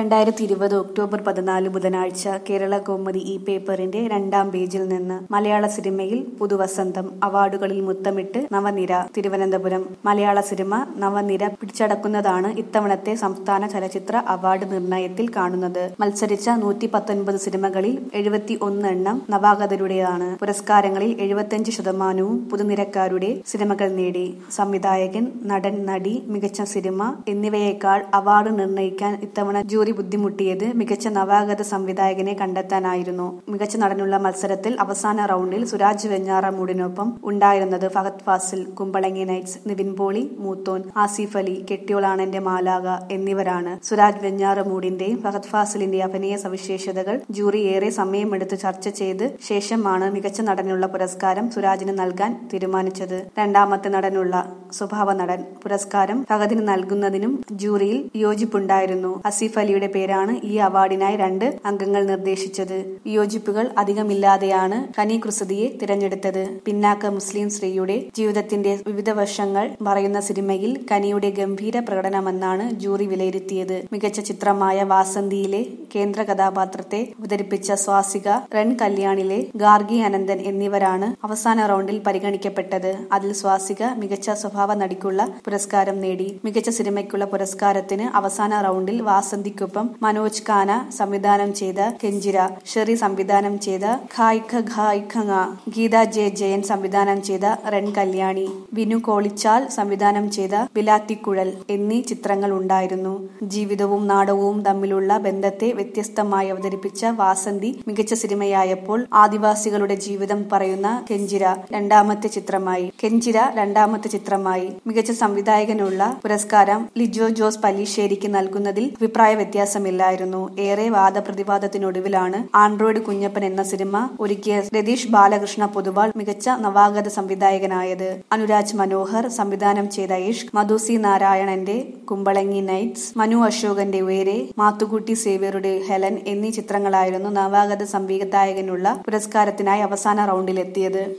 രണ്ടായിരത്തി ഇരുപത് ഒക്ടോബർ പതിനാല് ബുധനാഴ്ച കേരള കൗമുദി ഈ പേപ്പറിന്റെ രണ്ടാം പേജിൽ നിന്ന് മലയാള സിനിമയിൽ പുതുവസന്തം അവാർഡുകളിൽ മുത്തമിട്ട് നവനിര തിരുവനന്തപുരം മലയാള സിനിമ നവനിര പിടിച്ചടക്കുന്നതാണ് ഇത്തവണത്തെ സംസ്ഥാന ചലച്ചിത്ര അവാർഡ് നിർണയത്തിൽ കാണുന്നത് മത്സരിച്ച നൂറ്റി പത്തൊൻപത് സിനിമകളിൽ എഴുപത്തി ഒന്ന് എണ്ണം നവാഗതരുടേതാണ് പുരസ്കാരങ്ങളിൽ എഴുപത്തിയഞ്ച് ശതമാനവും പുതുനിരക്കാരുടെ സിനിമകൾ നേടി സംവിധായകൻ നടൻ നടി മികച്ച സിനിമ എന്നിവയേക്കാൾ അവാർഡ് നിർണയിക്കാൻ ഇത്തവണ ജൂറി ബുദ്ധിമുട്ടിയത് മികച്ച നവാഗത സംവിധായകനെ കണ്ടെത്താനായിരുന്നു മികച്ച നടനുള്ള മത്സരത്തിൽ അവസാന റൗണ്ടിൽ സുരാജ് വെഞ്ഞാറമൂടിനൊപ്പം ഉണ്ടായിരുന്നത് ഫഹദ് ഫാസിൽ കുമ്പളങ്ങി നൈറ്റ്സ് നിവിൻ പോളി മൂത്തോൻ ആസിഫ് അലി കെട്ടിയോളാണെന്റെ മാലാക എന്നിവരാണ് സുരാജ് വെഞ്ഞാറമൂടിന്റെയും ഫഹദ് ഫാസിലിന്റെ അഭിനയ സവിശേഷതകൾ ജൂറി ഏറെ സമയമെടുത്ത് ചർച്ച ചെയ്ത് ശേഷമാണ് മികച്ച നടനുള്ള പുരസ്കാരം സുരാജിന് നൽകാൻ തീരുമാനിച്ചത് രണ്ടാമത്തെ നടനുള്ള സ്വഭാവ നടൻ പുരസ്കാരം ഫഹദിന് നൽകുന്നതിനും ജൂറിയിൽ യോജിപ്പുണ്ടായിരുന്നു അസീഫ് അലിയുടെ പേരാണ് ഈ അവാർഡിനായി രണ്ട് അംഗങ്ങൾ നിർദ്ദേശിച്ചത് വിയോജിപ്പുകൾ അധികമില്ലാതെയാണ് കനി കുസൃതിയെ തിരഞ്ഞെടുത്തത് പിന്നാക്ക മുസ്ലിം സ്ത്രീയുടെ ജീവിതത്തിന്റെ വിവിധ വശങ്ങൾ പറയുന്ന സിനിമയിൽ കനിയുടെ ഗംഭീര പ്രകടനമെന്നാണ് ജൂറി വിലയിരുത്തിയത് മികച്ച ചിത്രമായ വാസന്തിയിലെ കേന്ദ്ര കഥാപാത്രത്തെ അവതരിപ്പിച്ച സ്വാസിക റൺ കല്യാണിലെ ഗാർഗി അനന്തൻ എന്നിവരാണ് അവസാന റൗണ്ടിൽ പരിഗണിക്കപ്പെട്ടത് അതിൽ സ്വാസിക മികച്ച സ്വഭാവ നടിക്കുള്ള പുരസ്കാരം നേടി മികച്ച സിനിമയ്ക്കുള്ള പുരസ്കാരത്തിന് അവസാന റൗണ്ടിൽ വാസന്തിക്കൊപ്പം മനോജ് ഖാന സംവിധാനം ചെയ്ത കെഞ്ചിര ഷെറി സംവിധാനം ചെയ്ത ഖായ്ഖ ഖായ്ഖങ്ങ ഗീത ജെ ജയൻ സംവിധാനം ചെയ്ത റൺ കല്യാണി വിനു കോളിച്ചാൽ സംവിധാനം ചെയ്ത ബിലാത്തിക്കുഴൽ എന്നീ ചിത്രങ്ങൾ ഉണ്ടായിരുന്നു ജീവിതവും നാടകവും തമ്മിലുള്ള ബന്ധത്തെ വ്യത്യസ്തമായി അവതരിപ്പിച്ച വാസന്തി മികച്ച സിനിമയായപ്പോൾ ആദിവാസികളുടെ ജീവിതം പറയുന്ന കെഞ്ചിര രണ്ടാമത്തെ ചിത്രമായി കെഞ്ചിര രണ്ടാമത്തെ ചിത്രമായി മികച്ച സംവിധായകനുള്ള പുരസ്കാരം ലിജോ ജോസ് പല്ലിശ്ശേരിക്ക് നൽകുന്നതിൽ അഭിപ്രായ വ്യത്യാസമില്ലായിരുന്നു ഏറെ വാദപ്രതിവാദത്തിനൊടുവിലാണ് ആൻഡ്രോയിഡ് കുഞ്ഞപ്പൻ എന്ന സിനിമ ഒരുക്കിയ രതീഷ് ബാലകൃഷ്ണ പൊതുവാൾ മികച്ച നവാഗത സംവിധായകനായത് അനുരാജ് മനോഹർ സംവിധാനം ചെയ്ത ഇഷ്ക് മധുസി നാരായണന്റെ കുമ്പളങ്ങി നൈറ്റ്സ് മനു അശോകന്റെ ഉയരെ മാത്തുക്കുട്ടി സേവ്യറുടെ ഹെലൻ എന്നീ ചിത്രങ്ങളായിരുന്നു നവാഗത സംവിധായകനുള്ള പുരസ്കാരത്തിനായി അവസാന റൗണ്ടിലെത്തിയത്